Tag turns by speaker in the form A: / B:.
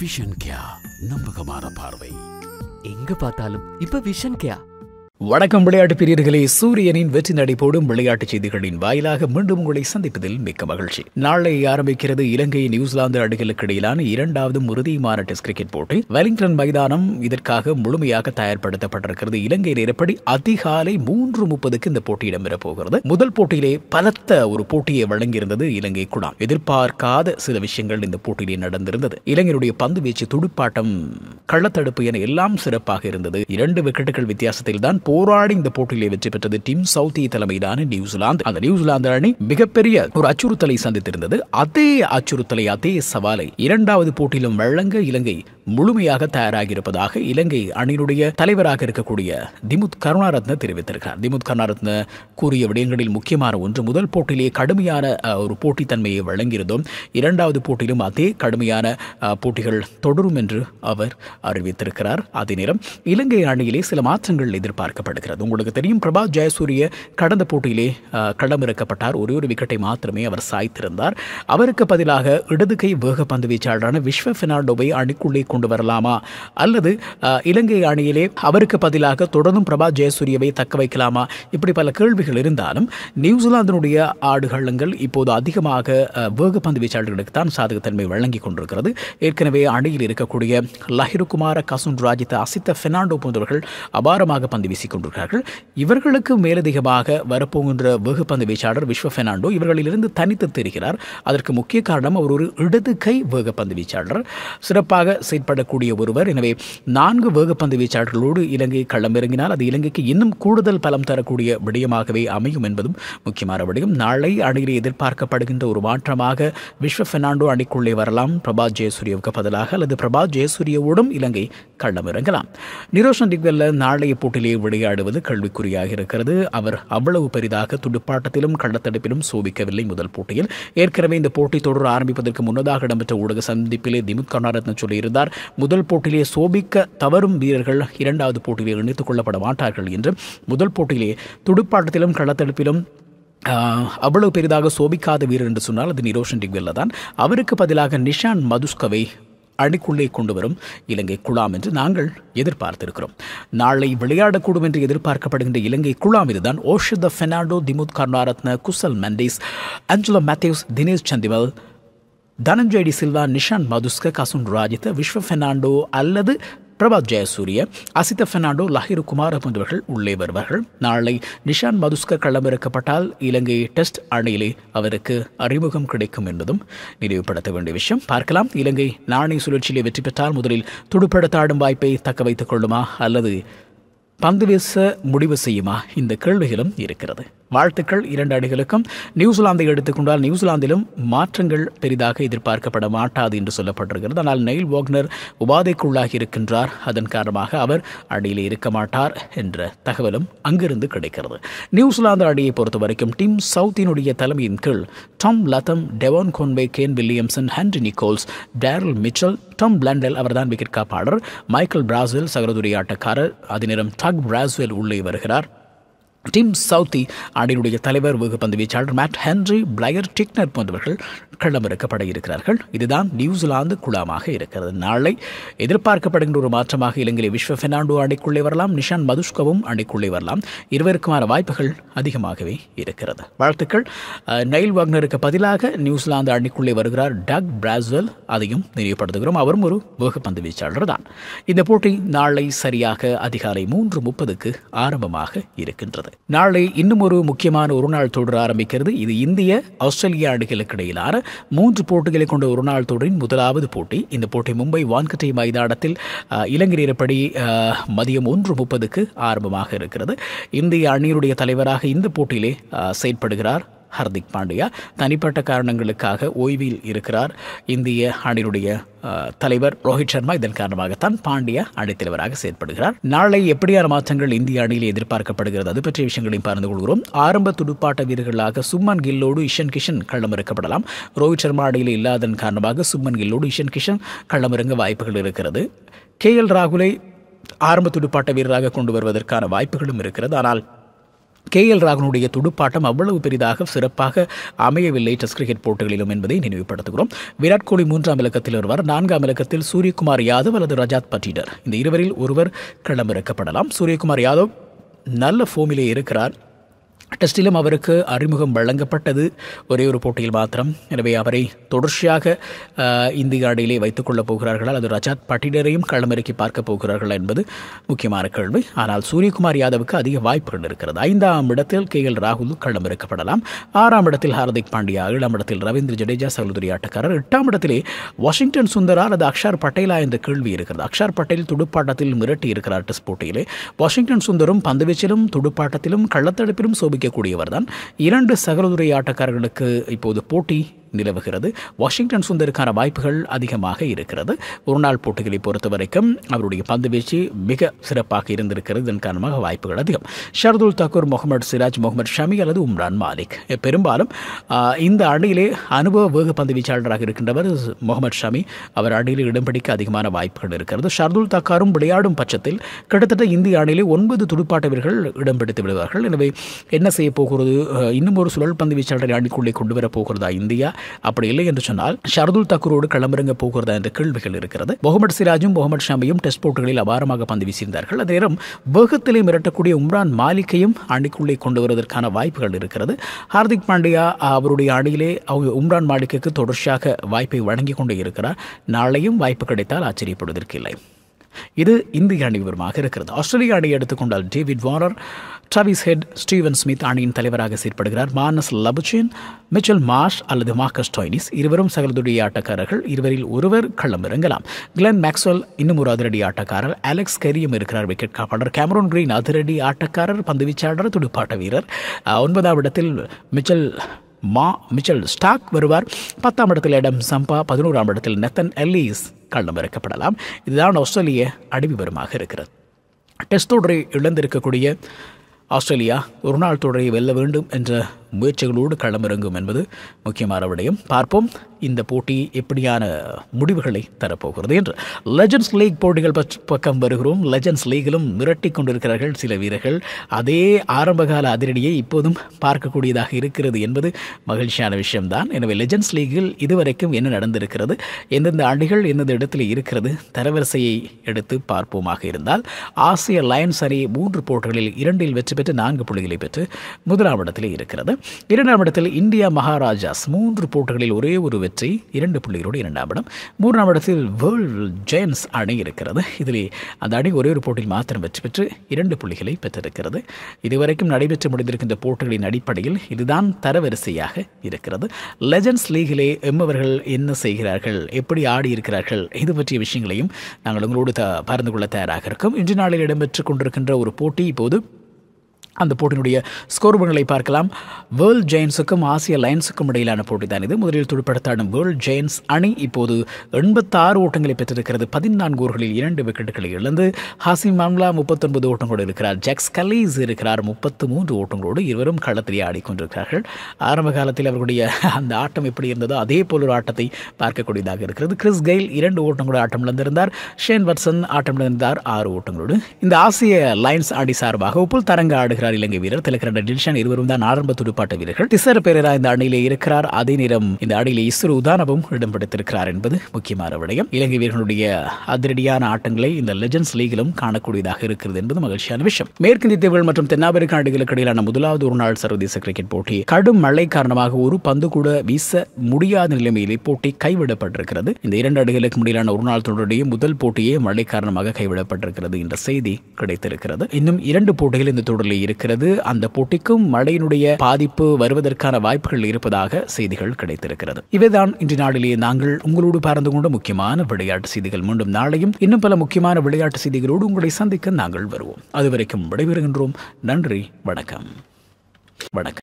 A: vision கியா நம்பகமான பார்வை
B: எங்க பார்த்தாலும் இப்ப விஷன் கேயா
C: வணக்கம் விளையாட்டு பிரியர்களே சூரியனின் வெற்றி நடை போடும் விளையாட்டுச் செய்திகளின் வாயிலாக மீண்டும் உங்களை சந்திப்பதில் மிக்க மகிழ்ச்சி நாளை ஆரம்பிக்கிறது இலங்கை நியூசிலாந்து அணிகளுக்கு இடையிலான இரண்டாவது உறுதியுமான டெஸ்ட் கிரிக்கெட் போட்டி வெலிங்டன் மைதானம் இதற்காக முழுமையாக தயார்படுத்தப்பட்டிருக்கிறது இலங்கை நேரப்படி அதிகாலை மூன்று முப்பதுக்கு இந்த போட்டி இடம்பெறப் போகிறது முதல் போட்டியிலே பலத்த ஒரு போட்டியை வழங்கியிருந்தது இலங்கை குடாம் எதிர்பார்க்காத சில விஷயங்கள் இந்த போட்டியிலே நடந்திருந்தது இலங்கையுடைய பந்து வீச்சு துடுப்பாட்டம் கள்ளத்தடுப்பு என எல்லாம் சிறப்பாக இருந்தது இரண்டு விக்கெட்டுகள் வித்தியாசத்தில் தான் போராடி இந்த போட்டியிலே வெற்றி பெற்றது டீம் சவுத்தி தலைமையிலான நியூசிலாந்து அந்த நியூசிலாந்து அணி மிகப்பெரிய ஒரு அச்சுறுத்தலை சந்தித்திருந்தது அதே அச்சுறுத்தலை அதே சவாலை இரண்டாவது போட்டியிலும் வழங்க இலங்கை முழுமையாக தயாராகி இருப்பதாக இலங்கை அணியினுடைய தலைவராக இருக்கக்கூடிய திமுத் கருணாரத்ன தெரிவித்திருக்கிறார் திமுத் கருணாரத்ன கூறிய விடயங்களில் முக்கியமான ஒன்று முதல் போட்டியிலே கடுமையான அஹ், ஒரு போட்டித்தன்மையை வழங்கியிருந்தோம் இரண்டாவது போட்டியிலும் அதே கடுமையான அஹ், போட்டிகள் தொடரும் என்று அவர் அறிவித்திருக்கிறார் அதே நேரம் இலங்கை அணியிலே சில மாற்றங்கள் எதிர்பார்க்கப்படுகிறது உங்களுக்கு தெரியும் பிரபா ஜெயசூரிய கடந்த போட்டியிலே அஹ், களமிறக்கப்பட்டார் ஒரே ஒரு விக்கெட்டை மாத்திரமே அவர் சாய்த்திருந்தார் அவருக்கு பதிலாக இடது கை வேக பந்து வீச்சாளரான விஸ்வ பெர்னாண்டோவை அணிக்குள்ளே கொண்டு வரலாமா அல்லது அஹ், இலங்கை அணியிலே அவருக்கு பதிலாக தொடர்ந்தும் பிரபா ஜெயசூரியவை தக்க வைக்கலாமா இப்படி பல கேள்விகள் இருந்தாலும் நியூசிலாந்தினுடைய ஆடுகளங்கள் இப்போது அதிகமாக அஹ், வேகப்பந்து வீச்சாளர்களுக்கு தான் சாதகத்தன்மை வழங்கி கொண்டிருக்கிறது ஏற்கனவே அணியில் இருக்கக்கூடிய லஹிருகுமார கசுன் ராஜித்த அசித்த பெர்னாண்டோ போன்றவர்கள் அபாரமாக பந்து வீசிக் கொண்டிருக்கிறார்கள் இவர்களுக்கு மேலதிகமாக வரப்போகின்ற வேகப்பந்து வீச்சாளர் விஸ்வ பெர்னாண்டோ இவர்களிலிருந்து தனித்து தெரிகிறார் அதற்கு முக்கிய காரணம் அவர் ஒரு இடது கை வேகப்பந்து வீச்சாளர் சிறப்பாக செயற்படக்கூடிய ஒருவர் எனவே நான்கு வேகப்பந்து வீச்சாளர்களோடு இலங்கை களமிறங்கினால் அது இலங்கைக்கு இன்னும் கூடுதல் பலம் தரக்கூடிய விடயமாகவே அமையும் என்பதும் முக்கியமான விடயம் நாளை அணியிலே எதிர்பார்க்கப்படுகின்ற ஒரு மாற்றமாக விஸ்வ பெர்னாண்டோ அணிக்குள்ளே வரலாம் பிரபா ஜெயசூரியவுக்கு பதிலாக அல்லது பிரபா ஜெயசூரியவோடும் இலங்கை களமிறங்கலாம் நிரோஷன் டிக்வெல்ல நாளைய போட்டியிலே விளையாடுவது கேள்விக்குறியாக இருக்கிறது அவர் அவ்வளவு பெரிதாக துடுப்பாட்டத்திலும் கள்ளத்தடுப்பிலும் சோபிக்கவில்லை முதல் போட்டியில் ஏற்கனவே இந்த போட்டி தொடர் ஆரம்பிப்பதற்கு முன்னதாக இடம்பெற்ற ஊடக சந்திப்பிலே திமுத் கருணாரத்ன சொல்லியிருந்தார் முதல் போட்டியிலே சோபிக்க தவறும் வீரர்கள் இரண்டாவது போட்டியிலே இணைத்துக் கொள்ளப்பட மாட்டார்கள் என்று முதல் போட்டியிலே துடுப்பாட்டத்திலும் கள்ளத்தடுப்பிலும் ஆஹ், அவ்வளவு பெரிதாக சோபிக்காத வீரர் என்று சொன்னால் அது நிரோஷன் டிக்வெல்ல தான் அவருக்கு பதிலாக நிஷான் மதுஸ்கவை அணிக்குள்ளே கொண்டு வரும் இலங்கை குழாம் என்று நாங்கள் எதிர்பார்த்திருக்கிறோம் நாளை விளையாடக்கூடும் என்று எதிர்பார்க்கப்படுகின்ற இலங்கை குழாம் இதுதான் ஓஷித பெர்னாண்டோ திமுத் கருணாரத்ன குசல் மெண்டேஸ் அஞ்சலோ மேத்யூஸ் தினேஷ் சந்திமல் தனஞ்சய் டி சில்வா நிஷான் மதுஸ்க கசுன் ராஜித்த விஸ்வ பெர்னாண்டோ அல்லது பிரபாத் ஜெயசூரிய அசித பெர்னாண்டோ லஹிரு குமார் போன்றவர்கள் உள்ளே வருவார்கள் நாளை நிஷான் மதுஸ்க களமிறக்கப்பட்டால் இலங்கை டெஸ்ட் அணியிலே அவருக்கு அறிமுகம் கிடைக்கும் என்பதும் நினைவுபடுத்த வேண்டிய விஷயம் பார்க்கலாம் இலங்கை நாணய சுழற்சியிலே வெற்றி பெற்றால் முதலில் துடுப்படுத்தாடும் வாய்ப்பை தக்க வைத்துக் கொள்ளுமா அல்லது பந்து வீச முடிவு செய்யுமா இந்த கேள்விகளும் இருக்கிறது வாழ்த்துக்கள் இரண்டு அணிகளுக்கும் நியூசிலாந்தை எடுத்துக்கொண்டால் நியூசிலாந்திலும் மாற்றங்கள் பெரிதாக எதிர்பார்க்கப்பட மாட்டாது என்று சொல்லப்பட்டிருக்கிறது ஆனால் நெயில் வாக்னர் உபாதைக்குள்ளாகி இருக்கின்றார் அதன் காரணமாக அவர் அணியில் இருக்க மாட்டார் என்ற தகவலும் அங்கிருந்து கிடைக்கிறது நியூசிலாந்து அணியை பொறுத்த வரைக்கும் டீம் சவுத்தினுடைய தலைமையின் கீழ் Tom Latham Devon Conway Kane Williamson Henry Nicholls Daryl Mitchell Tom Blundell அவர்தான் விக்கெட் காப்பாளர் மைக்கேல் பிராசில் சகரதுரி ஆட்டக்காரர் அதே நேரம் டக் பிராஸ்வெல் உள்ளே வருகிறார் டிம் சவுத்தி அணியினுடைய தலைவர் வேகப்பந்து வீச்சாளர் மேட் ஹென்ரி பிளையர் டிக்னர் போன்றவர்கள் களமிறக்கப்பட இருக்கிறார்கள் இதுதான் நியூசிலாந்து குழாமாக இருக்கிறது நாளை எதிர்பார்க்கப்படுகின்ற ஒரு மாற்றமாக இலங்கை விஸ்வ பெர்னாண்டோ அணிக்குள்ளே வரலாம் நிஷான் மதுஷ்கவும் அணிக்குள்ளே வரலாம் இருவருக்குமான வாய்ப்புகள் அதிகமாகவே இருக்கிறது வாழ்த்துக்கள் அஹ், நைல் வாக்னருக்கு பதிலாக நியூசிலாந்து அணிக்குள்ளே வருகிறார் டக் பிராஸ்வெல் அதையும் நினைவுபடுத்துகிறோம் அவரும் ஒரு வேகப்பந்து வீச்சாளர் தான் இந்த போட்டி நாளை சரியாக அதிகாலை மூன்று முப்பதுக்கு ஆரம்பமாக இருக்கின்றது நாளை இன்னும் ஒரு முக்கியமான ஒரு நாள் தொடர் ஆரம்பிக்கிறது இது இந்திய ஆஸ்திரேலிய அணிகளுக்கு இடையிலான மூன்று போட்டிகளை கொண்ட ஒரு நாள் தொடரின் முதலாவது போட்டி இந்த போட்டி மும்பை வான்கட்டை மைதானத்தில் அஹ், இலங்கை நேரப்படி அஹ், மதியம் ஒன்று முப்பதுக்கு ஆரம்பமாக இருக்கிறது இந்திய அணியினுடைய தலைவராக இந்த போட்டியிலே அஹ், செயற்படுகிறார் ஹர்திக் பாண்டியா தனிப்பட்ட காரணங்களுக்காக ஓய்வில் இருக்கிறார் இந்திய அணியினுடைய அஹ், தலைவர் ரோஹித் சர்மா இதன் காரணமாகத்தான் பாண்டியா அணித்தலைவராக செயற்படுகிறார் நாளை எப்படியான மாற்றங்கள் இந்திய அணியில் எதிர்பார்க்கப்படுகிறது அது பற்றிய விஷயங்களையும் பகிர்ந்து கொள்கிறோம் ஆரம்ப துடுப்பாட்ட வீரர்களாக சும்மன் கில்லோடு இஷன் கிஷன் களமிறக்கப்படலாம் ரோஹித் சர்மா அணியில் இல்லாதன் காரணமாக சும்மன் கில்லோடு இஷன் கிஷன் களமிறங்க வாய்ப்புகள் இருக்கிறது கே எல் ராகுலை ஆரம்ப துடுப்பாட்ட வீரராக கொண்டு வருவதற்கான வாய்ப்புகளும் இருக்கிறது ஆனால் கே எல் ராகுனுடைய துடுப்பாட்டம் அவ்வளவு பெரிதாக சிறப்பாக அமையவில்லை டெஸ்ட் கிரிக்கெட் போட்டிகளிலும் என்பதை நினைவுபடுத்துகிறோம் விராட் கோலி மூன்றாம் இலக்கத்தில் வருவார் நான்காம் இலக்கத்தில் சூரியகுமார் யாதவ் அல்லது ரஜாத் பட்டீடர் இந்த இருவரில் ஒருவர் களமிறக்கப்படலாம் சூரியகுமார் யாதவ் நல்ல ஃபோமிலே இருக்கிறார் டெஸ்டிலும் அவருக்கு அறிமுகம் வழங்கப்பட்டது ஒரே ஒரு போட்டியில் மாத்திரம் எனவே அவரை தொடர்ச்சியாக அஹ், இந்திய அணியிலே வைத்துக் கொள்ளப் போகிறார்களா அல்லது ரஜாத் பட்டிடரையும் களமிறக்கி பார்க்க போகிறார்களா என்பது முக்கியமான கேள்வி ஆனால் சூரியகுமார் யாதவுக்கு அதிக வாய்ப்புகள் இருக்கிறது ஐந்தாம் இடத்தில் கே எல் ராகுல் களமிறக்கப்படலாம் ஆறாம் இடத்தில் ஹார்திக் பாண்டியா ஏழாம் இடத்தில் ரவீந்திர ஜடேஜா சகோதரி ஆட்டக்காரர் எட்டாம் இடத்திலே வாஷிங்டன் சுந்தரா அல்லது அக்ஷார் பட்டேலா என்ற கேள்வி இருக்கிறது அக்ஷார் பட்டேல் துடுப்பாட்டத்தில் மிரட்டி இருக்கிறார் டெஸ்ட் போட்டியிலே வாஷிங்டன் சுந்தரும் பந்துவீச்சிலும் துடுப்பாட்டத்திலும் கள்ளத்தடுப்பிலும் சோபிக்கக்கூடியவர் தான் இரண்டு சகோதரி ஆட்டக்காரர்களுக்கு இப்போது போட்டி நிலவுகிறது வாஷிங்டன் சுந்தருக்கான வாய்ப்புகள் அதிகமாக இருக்கிறது ஒரு நாள் போட்டிகளை பொறுத்த வரைக்கும் அவருடைய பந்து வீச்சு மிக சிறப்பாக இருந்திருக்கிறது இதன் காரணமாக வாய்ப்புகள் அதிகம் ஷர்துல் தாக்கூர் முகமது சிராஜ் முகமது ஷமி அல்லது உம்ரான் மாலிக் பெரும்பாலும் ஆ, இந்த அணியிலே அனுபவ வேக பந்து வீச்சாளராக இருக்கின்றவர் முகமது ஷமி அவர் அணியில் இடம் பிடிக்க அதிகமான வாய்ப்புகள் இருக்கிறது ஷர்துல் தாக்காரும் விளையாடும் பட்சத்தில் கிட்டத்தட்ட இந்திய அணியிலே ஒன்பது துடுப்பாட்ட வீரர்கள் இடம் பிடித்து விடுவார்கள் எனவே என்ன செய்ய போகிறது அஹ், இன்னும் ஒரு சுழல் பந்து வீச்சாளரை அணிக்குள்ளே கொண்டு வர போகிறதா இந்தியா அப்படி இல்லை என்று சொன்னால் ஷர்துல் தாக்கூரோடு களமிறங்க போகிறதா என்ற கேள்விகள் இருக்கிறது முகமது சிராஜும் முகமது ஷமியும் டெஸ்ட் போட்டிகளில் அபாரமாக பந்து வீசியிருந்தார்கள் அதே நேரம் வேகத்திலே மிரட்டக்கூடிய உம்ரான் மாலிக்கையும் அணிக்குள்ளே கொண்டு வருவதற்கான வாய்ப்புகள் இருக்கிறது ஹார்திக் பாண்டியா அவருடைய அணியிலே அவங்க உம்ரான் மாலிக்கு தொடர்ச்சியாக வாய்ப்பை வழங்கி கொண்டே இருக்கிறார் நாளையும் வாய்ப்பு கிடைத்தால் ஆச்சரியப்படுவதற்கில்லை இது இந்திய அணி விவரமாக இருக்கிறது ஆஸ்திரேலிய அணியை எடுத்துக்கொண்டால் David Warner Travis Head Steven Smith அணியின் தலைவராக செயற்படுகிறார் மானஸ் லபுச்சின் மிச்சல் மார்ஷ் அல்லது மார்க்கஸ் டொய்னிஸ் இருவரும் சகலதுடைய ஆட்டக்காரர்கள் இருவரில் ஒருவர் களமிறங்கலாம் கிளென் மேக்ஸ்வெல் இன்னும் ஒரு அதிரடி ஆட்டக்காரர் அலெக்ஸ் கெரியும் இருக்கிறார் விக்கெட் காப்பாளர் கேமரோன் கிரீன் அதிரடி ஆட்டக்காரர் பந்துவீச்சாளர் துடுப்பாட்ட வீரர் அஹ், ஒன்பதாம் இடத்தில் மிச்சல் மா மிச்சல் ஸ்டாக் வருவார் பத்தாம் இடத்தில் இடம் சம்பா பதினோராம் இடத்தில் நெத்தன் எல்லீஸ் களமிறக்கப்படலாம் இதுதான் ஆஸ்திரேலிய அடிவிவரமாக இருக்கிறது டெஸ்ட் தொடரை இழந்திருக்கக்கூடிய ஆஸ்திரேலியா ஒரு நாள் தொடரை வெல்ல வேண்டும் என்ற முயற்சிகளோடு களமிறங்கும் என்பது முக்கியமான விடயம் பார்ப்போம் இந்த போட்டி எப்படியான முடிவுகளை தரப்போகிறது என்று லெஜண்ட்ஸ் லீக் போட்டிகள் பற்றி பக்கம் வருகிறோம் லெஜண்ட்ஸ் லீகிலும் மிரட்டி கொண்டிருக்கிறார்கள் சில வீரர்கள் அதே ஆரம்பகால அதிரடியை இப்போதும் பார்க்கக்கூடியதாக இருக்கிறது என்பது மகிழ்ச்சியான விஷயம்தான் எனவே லெஜண்ட்ஸ் லீகில் இதுவரைக்கும் என்ன நடந்திருக்கிறது எந்தெந்த அணிகள் எந்தெந்த இடத்தில் இருக்கிறது தரவரிசையை எடுத்து பார்ப்போமாக இருந்தால் ஆசிய லயன்ஸ் அணி மூன்று போட்டிகளில் இரண்டில் வெற்றி பெற்று நான்கு புள்ளிகளை பெற்று முதலாம் இடத்திலே இருக்கிறது இரண்டாம் இடத்தில் இந்தியா மகாராஜாஸ் மூன்று போட்டிகளில் ஒரே ஒரு வெற்றி இரண்டு புள்ளிகளோடு இரண்டாம் இடம் மூன்றாம் இடத்தில் வேர்ல்ட் ஜெயன்ஸ் அணி இருக்கிறது இதில் அந்த அணி ஒரே ஒரு போட்டியில் மாத்திரம் வெற்றி பெற்று இரண்டு புள்ளிகளை பெற்றிருக்கிறது இதுவரைக்கும் நடைபெற்று முடிந்திருக்கின்ற போட்டிகளின் அடிப்படையில் இதுதான் தரவரிசையாக இருக்கிறது லெஜண்ட்ஸ் லீகிலே எம்மவர்கள் என்ன செய்கிறார்கள் எப்படி ஆடி இருக்கிறார்கள் இது பற்றிய விஷயங்களையும் நாங்கள் உங்களோடு த பகிர்ந்து கொள்ள தயாராக இருக்கும் இன்று நாளில் இடம்பெற்று கொண்டிருக்கின்ற ஒரு போட்டி இப்போது அந்த போட்டியினுடைய ஸ்கோர் புள்ளிகளை பார்க்கலாம் வேர்ல்ட் ஜெயின்ஸுக்கும் ஆசிய லயன்ஸுக்கும் இடையிலான போட்டி தான் இது முதலில் துடுப்படுத்தாடும் வேர்ல்ட் ஜெயின்ஸ் அணி இப்போது எண்பத்தாறு ஓட்டங்களை பெற்றிருக்கிறது பதினான்கு ஓவர்களில் இரண்டு விக்கெட்டுகளை இழந்து ஹாசிம் மாம்லா முப்பத்தொன்பது ஓட்டங்களோடு இருக்கிறார் ஜாக்ஸ் கலீஸ் இருக்கிறார் முப்பத்து மூன்று ஓட்டங்களோடு இருவரும் களத்திலே ஆடிக்கொண்டிருக்கிறார்கள் ஆரம்ப காலத்தில் அவர்களுடைய அந்த ஆட்டம் எப்படி இருந்ததோ அதே போல் ஒரு ஆட்டத்தை பார்க்கக்கூடியதாக இருக்கிறது கிறிஸ் கெயில் இரண்டு ஓட்டங்களோடு ஆட்டம் இழந்திருந்தார் ஷேன் வட்சன் ஆட்டம் இழந்தார் ஆறு ஓட்டங்களோடு இந்த ஆசிய லைன்ஸ் அணி சார்பாக உப்புல் தரங்க ஆடுகிறார் இலங்கை வீரர் திலக்கரண்ட டில்ஷன் இருவரும் தான் ஆரம்ப துடுப்பாட்ட வீரர்கள் திசர் பெரேரா இந்த அணியிலே இருக்கிறார் அதே நேரம் இந்த அணியிலே இஸ்ரோ உதானவும் இடம் பிடித்திருக்கிறார் என்பது முக்கியமான விடயம் இலங்கை வீரர்களுடைய அதிரடியான ஆட்டங்களை இந்த லெஜண்ட்ஸ் லீகிலும் காணக்கூடியதாக இருக்கிறது என்பது மகிழ்ச்சியான விஷயம் மேற்கிந்திய தீவுகள் மற்றும் தென்னாப்பிரிக்க நாடுகளுக்கு இடையிலான முதலாவது ஒரு நாள் சர்வதேச கிரிக்கெட் போட்டி கடும் மழை காரணமாக ஒரு பந்து கூட வீச முடியாத நிலைமையில் இப்போட்டி கைவிடப்பட்டிருக்கிறது இந்த இரண்டு அணிகளுக்கு இடையிலான ஒரு நாள் தொடருடைய முதல் போட்டியே மழை காரணமாக கைவிடப்பட்டிருக்கிறது என்ற செய்தி கிடைத்திருக்கிறது இன்னும் இரண்டு போட்டிகள் இந்த தொடரில் இருக்கிறது அந்த போட்டிக்கும் மழையினுடைய பாதிப்பு வருவதற்கான வாய்ப்புகள் இருப்பதாக செய்திகள் கிடைத்திருக்கிறது இவைதான் இன்று நாளிலேயே நாங்கள் உங்களோடு பறந்து கொண்ட முக்கியமான விளையாட்டு செய்திகள் மீண்டும் நாளையும் இன்னும் பல முக்கியமான விளையாட்டு செய்திகளோடு உங்களை சந்திக்க நாங்கள் வருவோம் அதுவரைக்கும் விடைபெறுகின்றோம் நன்றி வணக்கம் வணக்கம்